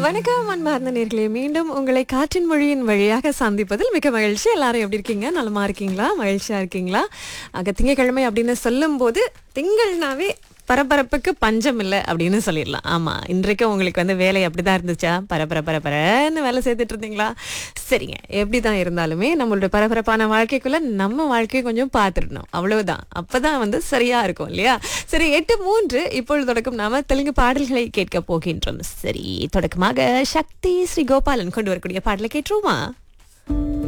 வணக்கம் அன்பார்ந்த நேர்களே மீண்டும் உங்களை காற்றின் மொழியின் வழியாக சந்திப்பதில் மிக மகிழ்ச்சி எல்லாரும் எப்படி இருக்கீங்க நலமா இருக்கீங்களா மகிழ்ச்சியா இருக்கீங்களா ஆக திங்கக்கிழமை அப்படின்னு சொல்லும்போது திங்கள்னாவே பரபரப்புக்கு பஞ்சம் இல்லை அப்படின்னு சொல்லிடலாம் ஆமா இன்றைக்கு உங்களுக்கு வந்து வேலை அப்படிதான் இருந்துச்சா பரபர பரபரன்னு வேலை செய்துட்டு இருந்தீங்களா சரிங்க எப்படிதான் இருந்தாலுமே நம்மளோட பரபரப்பான வாழ்க்கைக்குள்ள நம்ம வாழ்க்கையை கொஞ்சம் பார்த்துடணும் அவ்வளவுதான் அப்பதான் வந்து சரியா இருக்கும் இல்லையா சரி எட்டு மூன்று இப்பொழுது தொடக்கம் நாம தெலுங்கு பாடல்களை கேட்க போகின்றோம் சரி தொடக்கமாக சக்தி ஸ்ரீ கோபாலன் கொண்டு வரக்கூடிய பாடலை கேட்டுருமா